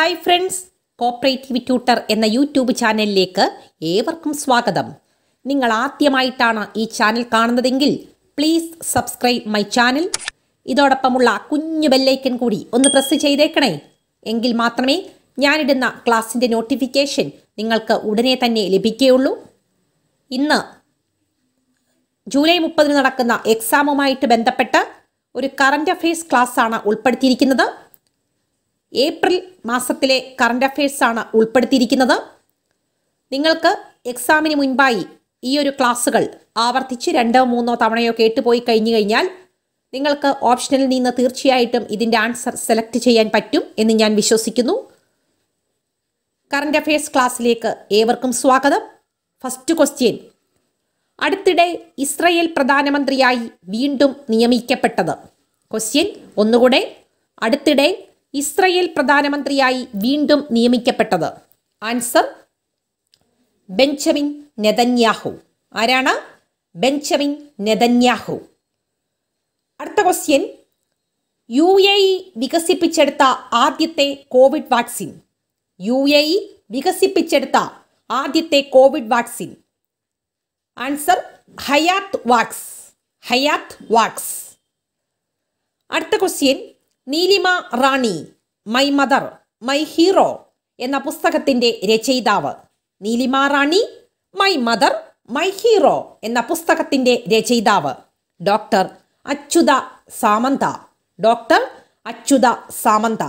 hi friends cooperative tutor എന്ന YouTube ചാനലിലേക്ക് ഏവർക്കും സ്വാഗതം നിങ്ങൾ ആദ്യമായിട്ടാണ് ഈ ചാനൽ കാണുന്നതെങ്കിൽ പ്ലീസ് സബ്സ്ക്രൈബ് മൈ ചാനൽ ഇതോടൊപ്പമുള്ള കുഞ്ഞു ബെല്ലൈക്കൻ കൂടി ഒന്ന് പ്രസ് ചെയ്തേക്കണേ എങ്കിൽ മാത്രമേ ഞാനിടുന്ന ക്ലാസ്സിൻ്റെ നോട്ടിഫിക്കേഷൻ നിങ്ങൾക്ക് ഉടനെ തന്നെ ലഭിക്കുകയുള്ളൂ ഇന്ന് ജൂലൈ മുപ്പതിന് നടക്കുന്ന എക്സാമുമായിട്ട് ബന്ധപ്പെട്ട് ഒരു കറണ്ട് അഫയേഴ്സ് ക്ലാസ്സാണ് ഉൾപ്പെടുത്തിയിരിക്കുന്നത് ഏപ്രിൽ മാസത്തിലെ കറണ്ട് അഫയേഴ്സാണ് ഉൾപ്പെടുത്തിയിരിക്കുന്നത് നിങ്ങൾക്ക് എക്സാമിന് മുൻപായി ഈ ഒരു ക്ലാസ്സുകൾ ആവർത്തിച്ച് രണ്ടോ മൂന്നോ തവണയോ കേട്ടുപോയി കഴിഞ്ഞു കഴിഞ്ഞാൽ നിങ്ങൾക്ക് ഓപ്ഷനിൽ നിന്ന് തീർച്ചയായിട്ടും ഇതിൻ്റെ ആൻസർ സെലക്ട് ചെയ്യാൻ പറ്റും എന്ന് ഞാൻ വിശ്വസിക്കുന്നു കറണ്ട് അഫയേഴ്സ് ക്ലാസ്സിലേക്ക് ഏവർക്കും സ്വാഗതം ഫസ്റ്റ് ക്വസ്റ്റ്യൻ അടുത്തിടെ ഇസ്രയേൽ പ്രധാനമന്ത്രിയായി വീണ്ടും നിയമിക്കപ്പെട്ടത് ക്വസ്റ്റ്യൻ ഒന്നുകൂടെ അടുത്തിടെ ഇസ്രയേൽ പ്രധാനമന്ത്രിയായി വീണ്ടും നിയമിക്കപ്പെട്ടത് ആൻസർ ബെഞ്ചമിൻ നെതന്യാഹു ആരാണ് ബെഞ്ചമിൻ നെതന്യാഹു അടുത്ത ക്വസ്റ്റ്യൻ യു എ ഇ വികസിപ്പിച്ചെടുത്ത ആദ്യത്തെ Covid vaccine U A E വികസിപ്പിച്ചെടുത്ത ആദ്യത്തെ Covid vaccine answer Hayat Vax Hayat Vax അടുത്ത question Neelima Rani my mother my hero എന്ന പുസ്തകത്തിന്റെ രചയിതാവ് Neelima Rani my mother my hero എന്ന പുസ്തകത്തിന്റെ രചയിതാവ് ഡോക്ടർ അച്യുത സാമന്ത ഡോക്ടർ അച്യുത സാമന്ത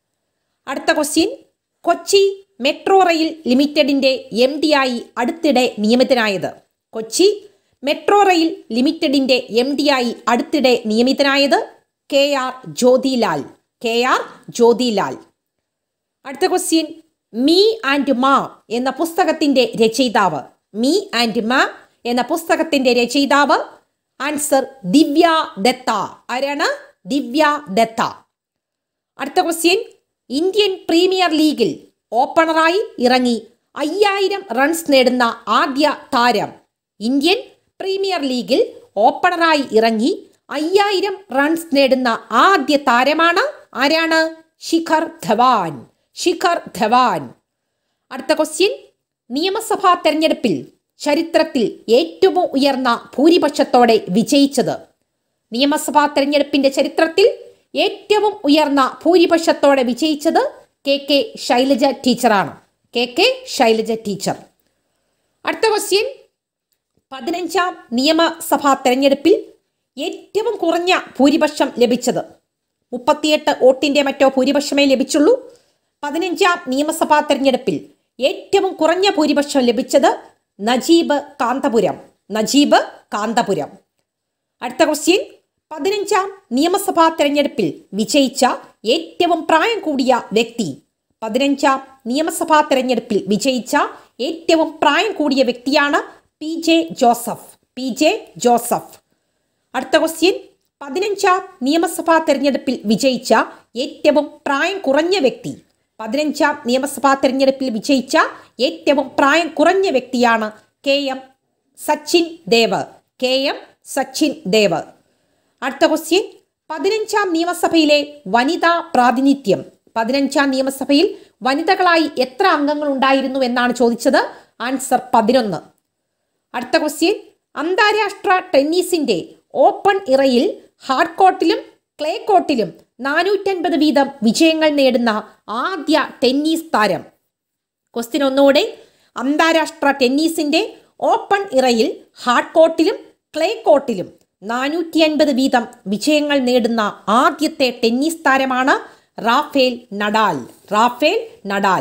അടുത്ത ക്വസ്റ്റ്യൻ കൊച്ചി മെട്രോ റെയിൽ ലിമിറ്റഡിന്റെ എം ഡി ആയി അടുത്തിടെ നിയമിതനായത് കൊച്ചി മെട്രോ റെയിൽ ലിമിറ്റഡിന്റെ എം ഡി ആയി അടുത്തിടെ നിയമിതനായത് K R Jyothilal K R Jyothilal അടുത്ത ക്വസ്റ്റ്യൻ മീ ആൻഡ് മാ എന്ന പുസ്തകത്തിന്റെ രചയിതാവ് മീ ആൻഡ് മാ എന്ന പുസ്തകത്തിന്റെ രചയിതാവ് ആൻസർ ദിവ്യ ദത്ത ആരാണ് ദിവ്യ ദത്ത അടുത്ത ക്വസ്റ്റ്യൻ ഇന്ത്യൻ പ്രീമിയർ ലീഗിൽ ഓപ്പണറായി ഇറങ്ങി അയ്യായിരം റൺസ് നേടുന്ന ആദ്യ താരം ഇന്ത്യൻ പ്രീമിയർ ലീഗിൽ ഓപ്പണറായി ഇറങ്ങി അയ്യായിരം റൺസ് നേടുന്ന ആദ്യ താരമാണ് ആരാണ് ശിഖർ ധവാൻ ശിഖർ ധവാൻ അടുത്ത ക്വസ്റ്റ്യൻ നിയമസഭാ തെരഞ്ഞെടുപ്പിൽ ചരിത്രത്തിൽ ഏറ്റവും ഉയർന്ന ഭൂരിപക്ഷത്തോടെ വിജയിച്ചത് നിയമസഭാ തെരഞ്ഞെടുപ്പിന്റെ ചരിത്രത്തിൽ ഏറ്റവും ഉയർന്ന ഭൂരിപക്ഷത്തോടെ വിജയിച്ചത് കെ കെ ശൈലജ ടീച്ചറാണ് കെ കെ ശൈലജ ടീച്ചർ അടുത്ത ക്വസ്റ്റ്യൻ പതിനഞ്ചാം നിയമസഭാ തെരഞ്ഞെടുപ്പിൽ ഏറ്റവും കുറഞ്ഞ ഭൂരിപക്ഷം ലഭിച്ചത് മുപ്പത്തിയെട്ട് വോട്ടിന്റെ മറ്റോ ഭൂരിപക്ഷമേ ലഭിച്ചുള്ളൂ പതിനഞ്ചാം നിയമസഭാ തെരഞ്ഞെടുപ്പിൽ ഏറ്റവും കുറഞ്ഞ ഭൂരിപക്ഷം ലഭിച്ചത് നജീബ് കാന്തപുരം നജീബ് കാന്തപുരം അടുത്ത ക്വസ്റ്റ്യൻ പതിനഞ്ചാം നിയമസഭാ തെരഞ്ഞെടുപ്പിൽ വിജയിച്ച ഏറ്റവും പ്രായം കൂടിയ വ്യക്തി പതിനഞ്ചാം നിയമസഭാ തെരഞ്ഞെടുപ്പിൽ വിജയിച്ച ഏറ്റവും പ്രായം കൂടിയ വ്യക്തിയാണ് P J Joseph P J Joseph അടുത്ത ക്വസ്റ്റ്യൻ പതിനഞ്ചാം നിയമസഭാ തെരഞ്ഞെടുപ്പിൽ വിജയിച്ച ഏറ്റവും പ്രായം കുറഞ്ഞ വ്യക്തി പതിനഞ്ചാം നിയമസഭാ തെരഞ്ഞെടുപ്പിൽ വിജയിച്ച ഏറ്റവും പ്രായം കുറഞ്ഞ വ്യക്തിയാണ് K M Sachin Dev K M Sachin Dev അടുത്ത ക്വസ്റ്റ്യൻ പതിനഞ്ചാം നിയമസഭയിലെ വനിതാ പ്രാതിനിധ്യം പതിനഞ്ചാം നിയമസഭയിൽ വനിതകളായി എത്ര അംഗങ്ങൾ ഉണ്ടായിരുന്നു എന്നാണ് ചോദിച്ചത് ആൻസർ പതിനൊന്ന് അടുത്ത ക്വസ്റ്റ്യൻ അന്താരാഷ്ട്ര ടെന്നീസിന്റെ ഓപ്പൺ ഇറയിൽ ഹാർഡ് കോർട്ടിലും ക്ലേ കോർട്ടിലും നാനൂറ്റൻപത് വീതം വിജയങ്ങൾ നേടുന്ന ആദ്യ ടെന്നീസ് താരം ക്വസ്റ്റ്യൻ ഒന്നുകൂടെ അന്താരാഷ്ട്ര ടെന്നീസിന്റെ ഓപ്പൺ ഇറയിൽ ഹാർഡ് കോർട്ടിലും ക്ലേ കോർട്ടിലും നാനൂറ്റി അൻപത് വീതം വിജയങ്ങൾ നേടുന്ന ആദ്യത്തെ ടെന്നീസ് താരമാണ് റാഫേൽ നഡാൽ റാഫേൽ നഡാൽ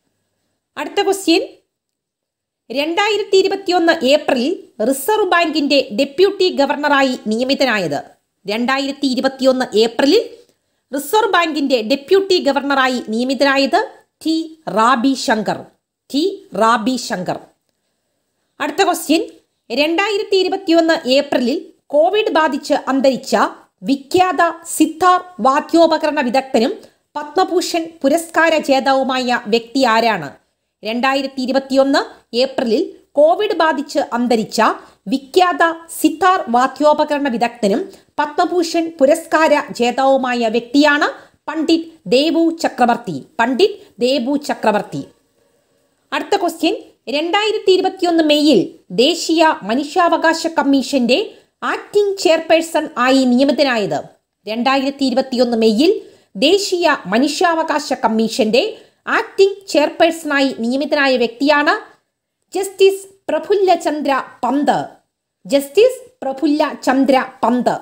അടുത്ത ക്വസ്റ്റ്യൻ രണ്ടായിരത്തി ഇരുപത്തിയൊന്ന് ഏപ്രിൽ റിസർവ് ബാങ്കിന്റെ ഡെപ്യൂട്ടി ഗവർണറായി നിയമിതനായത് രണ്ടായിരത്തി ഇരുപത്തിയൊന്ന് ഏപ്രിലിൽ റിസർവ് ബാങ്കിന്റെ ഡെപ്യൂട്ടി ഗവർണറായി നിയമിതനായത് ടി റാബി ശങ്കർ ടി റാബി ശങ്കർ അടുത്ത ക്വസ്റ്റ്യൻ രണ്ടായിരത്തി ഇരുപത്തിയൊന്ന് ഏപ്രിലിൽ കോവിഡ് ബാധിച്ച് അന്തരിച്ച വിഖ്യാത സിത്താർ വാദ്യോപകരണ വിദഗ്ധനും പത്മഭൂഷൺ പുരസ്കാര ജേതാവുമായ വ്യക്തി ആരാണ് രണ്ടായിരത്തി ഇരുപത്തിയൊന്ന് ഏപ്രിലിൽ കോവിഡ് ബാധിച്ച് അന്തരിച്ച വിഖ്യാത സിത്താർ വാദ്യോപകരണ വിദഗ്ധനും പത്മഭൂഷൺ പുരസ്കാര ജേതാവുമായ വ്യക്തിയാണ് പണ്ഡിറ്റ് ദേവു ചക്രവർത്തി പണ്ഡിറ്റ് ദേവു ചക്രവർത്തി അടുത്ത ക്വസ്റ്റ്യൻ രണ്ടായിരത്തി ഇരുപത്തിയൊന്ന് മെയ്യിൽ ദേശീയ മനുഷ്യാവകാശ കമ്മീഷന്റെ ആക്ടിംഗ് ചെയർപേഴ്സൺ ആയി നിയമിതനായത് രണ്ടായിരത്തി ഇരുപത്തിയൊന്ന് മെയ്യിൽ ദേശീയ മനുഷ്യാവകാശ കമ്മീഷന്റെ ആക്ടിംഗ് ചെയർപേഴ്സണായി നിയമിതനായ വ്യക്തിയാണ് ജസ്റ്റിസ് പ്രഫുല്ല ചന്ദ്ര പന്ത് ജസ്റ്റിസ് പ്രഫുല്ല ചന്ദ്ര പന്ത്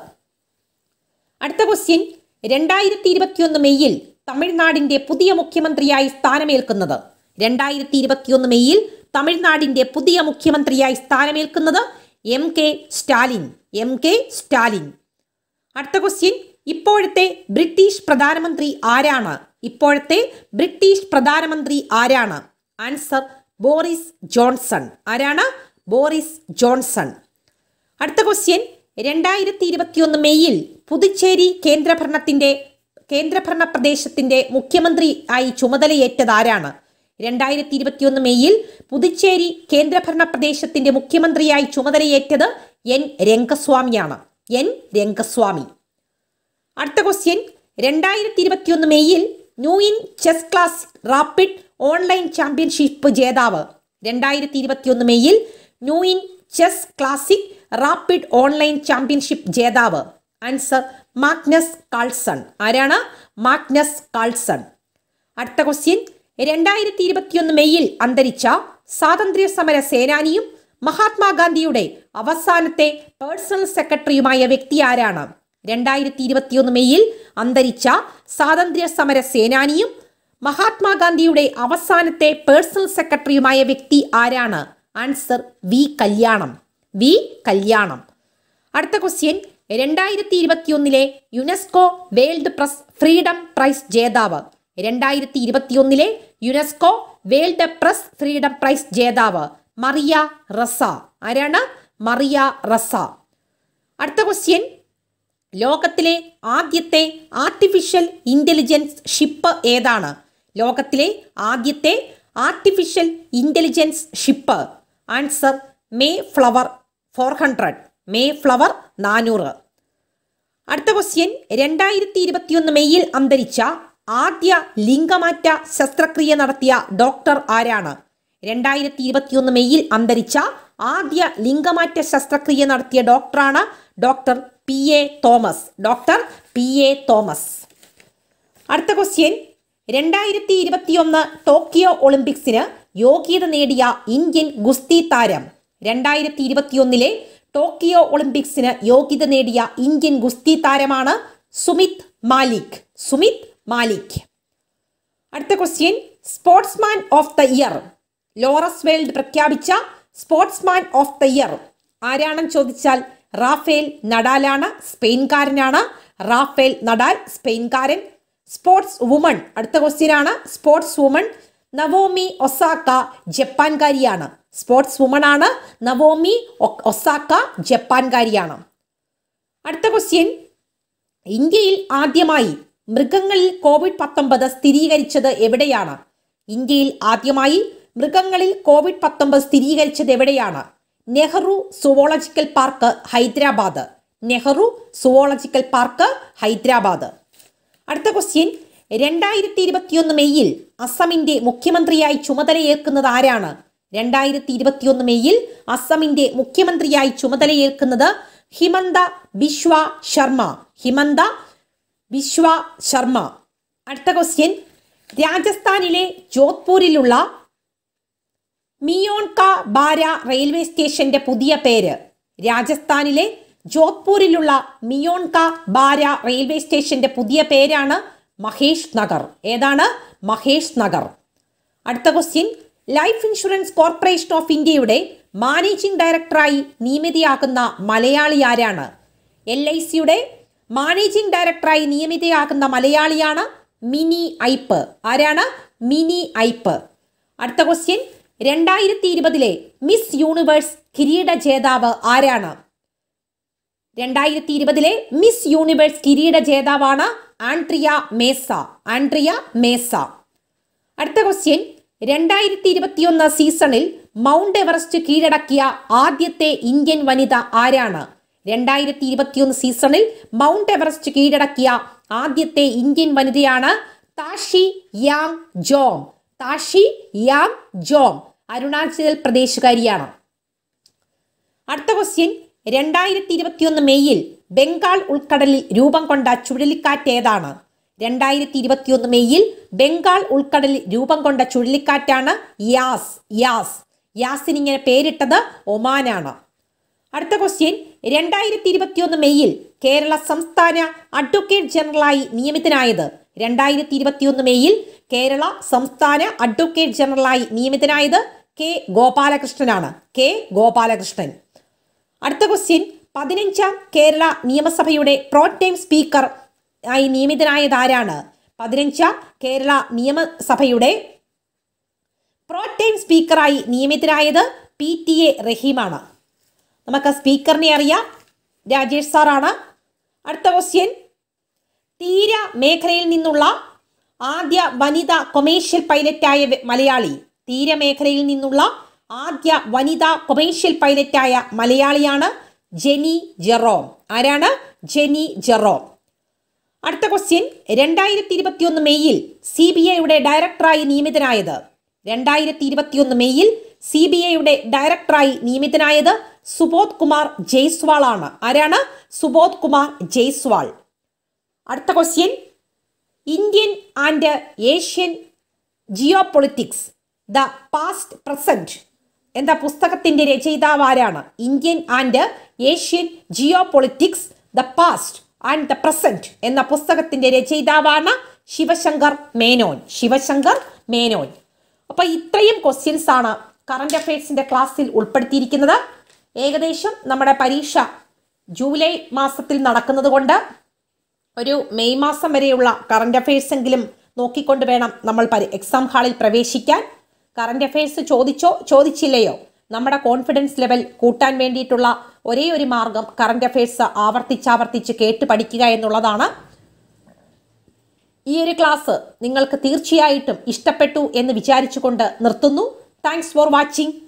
അടുത്ത ക്വസ്റ്റ്യൻ രണ്ടായിരത്തി ഇരുപത്തിയൊന്ന് മെയ്യിൽ തമിഴ്നാടിന്റെ പുതിയ മുഖ്യമന്ത്രിയായി സ്ഥാനമേൽക്കുന്നത് രണ്ടായിരത്തി ഇരുപത്തിയൊന്ന് മെയ്യിൽ തമിഴ്നാടിന്റെ പുതിയ മുഖ്യമന്ത്രിയായി സ്ഥാനമേൽക്കുന്നത് M K Stalin M K Stalin അടുത്ത ക്വസ്റ്റ്യൻ ഇപ്പോഴത്തെ ബ്രിട്ടീഷ് പ്രധാനമന്ത്രി ആരാണ് ഇപ്പോഴത്തെ ബ്രിട്ടീഷ് പ്രധാനമന്ത്രി ആരാണ് ആൻസർ ബോറിസ് ജോൺസൺ ആരാണ് ബോറിസ് ജോൺസൺ അടുത്ത ക്വസ്റ്റ്യൻ രണ്ടായിരത്തി ഇരുപത്തിയൊന്ന് മെയ്യിൽ പുതുച്ചേരി കേന്ദ്രഭരണത്തിന്റെ കേന്ദ്രഭരണ പ്രദേശത്തിന്റെ മുഖ്യമന്ത്രി ആയി ചുമതലയേറ്റത് ആരാണ് രണ്ടായിരത്തി ഇരുപത്തിയൊന്ന് മെയ്യിൽ പുതുച്ചേരി കേന്ദ്രഭരണ പ്രദേശത്തിന്റെ മുഖ്യമന്ത്രിയായി ചുമതലയേറ്റത് എൻ രംഗസ്വാമിയാണ് എൻ രംഗസ്വാമി അടുത്ത ക്വസ്റ്റ്യൻ രണ്ടായിരത്തി ഇരുപത്തിയൊന്ന് മെയ്യിൽ new in chess class rapid online championship ജേതാവ് രണ്ടായിരത്തി ഇരുപത്തിയൊന്ന് മെയ്യിൽ new in chess classic rapid online championship ജേതാവ് ആൻസർ മാഗ്നസ് കാൾസൺ ആരാണ് മാഗ്നസ് കാൾസൺ അടുത്ത ക്വസ്റ്റ്യൻ രണ്ടായിരത്തി ഇരുപത്തിയൊന്ന് മെയ്യിൽ അന്തരിച്ച സ്വാതന്ത്ര്യ സമര സേനാനിയും മഹാത്മാഗാന്ധിയുടെ അവസാനത്തെ പേഴ്സണൽ സെക്രട്ടറിയുമായ വ്യക്തി ആരാണ് രണ്ടായിരത്തി ഇരുപത്തിയൊന്ന് മെയ്യിൽ അന്തരിച്ച സ്വാതന്ത്ര്യ സമര സേനാനിയും മഹാത്മാഗാന്ധിയുടെ അവസാനത്തെ പേഴ്സണൽ സെക്രട്ടറിയുമായ വ്യക്തി ആരാണ് ആൻസർ വി കല്യാണം വി കല്യാണം അടുത്ത ക്വസ്റ്റ്യൻ രണ്ടായിരത്തി ഇരുപത്തിയൊന്നിലെ UNESCO world press freedom prize ജേതാവ് രണ്ടായിരത്തി ഇരുപത്തിയൊന്നിലെ UNESCO world press freedom prize ജേതാവ് മറിയ റസ ആരാണ് മറിയ റസ അടുത്ത ക്വസ്റ്റ്യൻ ലോകത്തിലെ ആദ്യത്തെ ആർട്ടിഫിഷ്യൽ ഇൻ്റലിജൻസ് ഷിപ്പ് ഏതാണ് ലോകത്തിലെ ആദ്യത്തെ artificial intelligence ship answer Mayflower four hundred Mayflower നാനൂറ് അടുത്ത ക്വസ്റ്റ്യൻ രണ്ടായിരത്തി ഇരുപത്തിയൊന്ന് മെയ്യിൽ അന്തരിച്ച ആദ്യ ലിംഗമാറ്റ ശസ്ത്രക്രിയ നടത്തിയ ഡോക്ടർ ആരാണ് രണ്ടായിരത്തി ഇരുപത്തിയൊന്ന് മെയ്യിൽ അന്തരിച്ച ആദ്യ ലിംഗമാറ്റ ശസ്ത്രക്രിയ നടത്തിയ ഡോക്ടറാണ് doctor P A Thomas doctor P A Thomas അടുത്ത ക്വസ്റ്റ്യൻ രണ്ടായിരത്തി ഇരുപത്തിയൊന്ന് ടോക്കിയോ ഒളിമ്പിക്സിന് യോഗ്യത നേടിയ ഇന്ത്യൻ ഗുസ്തി താരം രണ്ടായിരത്തി ഇരുപത്തിയൊന്നിലെ ടോക്കിയോ ഒളിമ്പിക്സിന് യോഗ്യത നേടിയ ഇന്ത്യൻ ഗുസ്തി താരമാണ് സുമിത് മാലിക് സുമിത് മാലിക് അടുത്ത question sportsman of the year Laureus world പ്രഖ്യാപിച്ച സ്പോർട്സ്മാൻ ഓഫ് ദ ഇയർ ആരാണെന്ന് ചോദിച്ചാൽ റാഫേൽ നഡാലാണ് സ്പെയിൻകാരനാണ് റാഫേൽ നഡാൽ സ്പെയിൻകാരൻ സ്പോർട്സ് വുമൺ അടുത്ത ക്വസ്റ്റ്യൻ ആണ് സ്പോർട്സ് വുമൺ നവോമി ഒസാക്ക ജപ്പാൻകാരിയാണ് സ്പോർട്സ് വുമൺ ആണ് നവോമി ഒ- ഒസാക്ക ജപ്പാൻകാരിയാണ് അടുത്ത ക്വസ്റ്റ്യൻ ഇന്ത്യയിൽ ആദ്യമായി മൃഗങ്ങളിൽ കോവിഡ് പത്തൊമ്പത് സ്ഥിരീകരിച്ചത് എവിടെയാണ് ഇന്ത്യയിൽ ആദ്യമായി മൃഗങ്ങളിൽ കോവിഡ് പത്തൊമ്പത് സ്ഥിരീകരിച്ചത് എവിടെയാണ് Nehru zoological park Hyderabad Nehru zoological park Hyderabad അടുത്ത ക്വസ്റ്റ്യൻ രണ്ടായിരത്തി ഇരുപത്തിയൊന്ന് മെയ്യിൽ അസമിന്റെ മുഖ്യമന്ത്രിയായി ചുമതലയേൽക്കുന്നത് ആരാണ് രണ്ടായിരത്തി ഇരുപത്തിയൊന്ന് മെയ്യിൽ അസമിന്റെ മുഖ്യമന്ത്രിയായി ചുമതലയേൽക്കുന്നത് ഹിമന്ത ബിശ്വ ശർമ്മ ഹിമന്ത ബിശ്വ ശർമ്മ അടുത്ത ക്വസ്റ്റ്യൻ രാജസ്ഥാനിലെ ജോധ്പൂരിലുള്ള മിയോൺക ബാര റെയിൽവേ സ്റ്റേഷന്റെ പുതിയ പേര് രാജസ്ഥാനിലെ ജോധ്പൂരിലുള്ള മിയോൺക ബാര റെയിൽവേ സ്റ്റേഷന്റെ പുതിയ പേരാണ് മഹേഷ് നഗർ ഏതാണ് മഹേഷ് നഗർ അടുത്ത question life insurance corporation of ഇന്ത്യയുടെ മാനേജിംഗ് ഡയറക്ടറായി നിയമിതയാകുന്ന മലയാളി ആരാണ് എൽ ഐ സിയുടെ മാനേജിംഗ് ഡയറക്ടറായി നിയമിതയാകുന്ന മലയാളിയാണ് മിനി ഐപ്പ് ആരാണ് മിനി ഐപ്പ് അടുത്ത ക്വസ്റ്റ്യൻ രണ്ടായിരത്തി ഇരുപതിലെ മിസ് യൂണിവേഴ്സ് കിരീട ജേതാവ് ആരാണ് രണ്ടായിരത്തി ഇരുപതിലെ മിസ് യൂണിവേഴ്സ് കിരീട ജേതാവാണ് ആൻഡ്രിയ മേസ ആൻഡ്രിയ മേസ അടുത്ത ക്വസ്റ്റ്യൻ രണ്ടായിരത്തി ഇരുപത്തിയൊന്ന് സീസണിൽ മൗണ്ട് എവറസ്റ്റ് കീഴടക്കിയ ആദ്യത്തെ ഇന്ത്യൻ വനിത ആരാണ് രണ്ടായിരത്തി ഇരുപത്തിയൊന്ന് സീസണിൽ മൗണ്ട് എവറസ്റ്റ് കീഴടക്കിയ ആദ്യത്തെ ഇന്ത്യൻ വനിതയാണ് താഷി യാങ് ജോം താഷി യാങ് ജോം അരുണാചൽ പ്രദേശുകാരിയാണ് അടുത്ത ക്വസ്റ്റ്യൻ രണ്ടായിരത്തി ഇരുപത്തിയൊന്ന് മെയ്യിൽ ബംഗാൾ ഉൾക്കടലിൽ രൂപം കൊണ്ട ചുഴലിക്കാറ്റ് ഏതാണ് രണ്ടായിരത്തി ഇരുപത്തിയൊന്ന് മെയ്യിൽ ബംഗാൾ ഉൾക്കടലിൽ രൂപം കൊണ്ട ചുഴലിക്കാറ്റാണ് യാസ് യാസ് യാസിന് ഇങ്ങനെ പേരിട്ടത് ഒമാനാണ് അടുത്ത ക്വസ്റ്റ്യൻ രണ്ടായിരത്തി ഇരുപത്തിയൊന്ന് മെയ്യിൽ കേരള സംസ്ഥാന അഡ്വക്കേറ്റ് ജനറലായി നിയമിതനായത് രണ്ടായിരത്തി ഇരുപത്തിയൊന്ന് മെയ്യിൽ കേരള സംസ്ഥാന അഡ്വക്കേറ്റ് ജനറലായി നിയമിതനായത് കെ ഗോപാലകൃഷ്ണനാണ് കെ ഗോപാലകൃഷ്ണൻ അടുത്ത ക്വസ്റ്റ്യൻ പതിനഞ്ചാം കേരള നിയമസഭയുടെ പ്രോ ടൈം സ്പീക്കർ ആയി നിയമിതനായത് ആരാണ് പതിനഞ്ചാം കേരള നിയമസഭയുടെ പ്രോ ടൈം സ്പീക്കറായി നിയമിതനായത് പി ടി എ റഹീമാണ് നമുക്ക് സ്പീക്കറിനെ അറിയാം രാജേഷ് സാറാണ് അടുത്ത ക്വസ്റ്റ്യൻ തീര മേഖലയിൽ നിന്നുള്ള ആദ്യ വനിതാ കൊമേഴ്ഷ്യൽ പൈലറ്റായ വെ- മലയാളി തീരമേഖലയിൽ നിന്നുള്ള ആദ്യ വനിതാ കൊമേഴ്ഷ്യൽ പൈലറ്റായ മലയാളിയാണ് ജെനി ജെറോം ആരാണ് ജെനി ജെറോം അടുത്ത ക്വസ്റ്റ്യൻ രണ്ടായിരത്തി ഇരുപത്തിയൊന്ന് മെയ്യിൽ സി ബി ഐയുടെ ഡയറക്ടറായി നിയമിതനായത് രണ്ടായിരത്തി ഇരുപത്തിയൊന്ന് മെയ്യിൽ സി ബി ഐയുടെ ഡയറക്ടറായി നിയമിതനായത് സുബോധ് കുമാർ ജയ്സ്വാൾ ആണ് ആരാണ് സുബോധ് കുമാർ ജയ്സ്വാൾ അടുത്ത question Indian and Asian geopolitics the past present എന്ന പുസ്തകത്തിന്റെ രചയിതാവ് ആരാണ് Indian and Asian geopolitics the past and the present എന്ന പുസ്തകത്തിന്റെ രചയിതാവാണ് ശിവശങ്കർ മേനോൻ ശിവശങ്കർ മേനോൻ അപ്പൊ ഇത്രയും ക്വസ്റ്റ്യൻസ് ആണ് കറണ്ട് അഫയേഴ്സിന്റെ ക്ലാസ്സിൽ ഉൾപ്പെടുത്തിയിരിക്കുന്നത് ഏകദേശം നമ്മുടെ പരീക്ഷ ജൂലൈ മാസത്തിൽ നടക്കുന്നത് കൊണ്ട് ഒരു മെയ് മാസം വരെയുള്ള കറണ്ട് അഫയേഴ്സ് എങ്കിലും നോക്കിക്കൊണ്ട് വേണം നമ്മൾ പരി എക്സാം ഹാളിൽ പ്രവേശിക്കാൻ കറണ്ട് അഫയേഴ്സ് ചോദിച്ചോ ചോദിച്ചില്ലയോ നമ്മുടെ കോൺഫിഡൻസ് ലെവൽ കൂട്ടാൻ വേണ്ടിയിട്ടുള്ള ഒരേ ഒരു മാർഗം കറണ്ട് അഫയേഴ്സ് ആവർത്തിച്ചാവർത്തിച്ച് കേട്ട് പഠിക്കുക എന്നുള്ളതാണ് ഈ ഒരു ക്ലാസ് നിങ്ങൾക്ക് തീർച്ചയായിട്ടും ഇഷ്ടപ്പെട്ടു എന്ന് വിചാരിച്ചുകൊണ്ട് നിർത്തുന്നു താങ്ക്സ് ഫോർ വാച്ചിങ്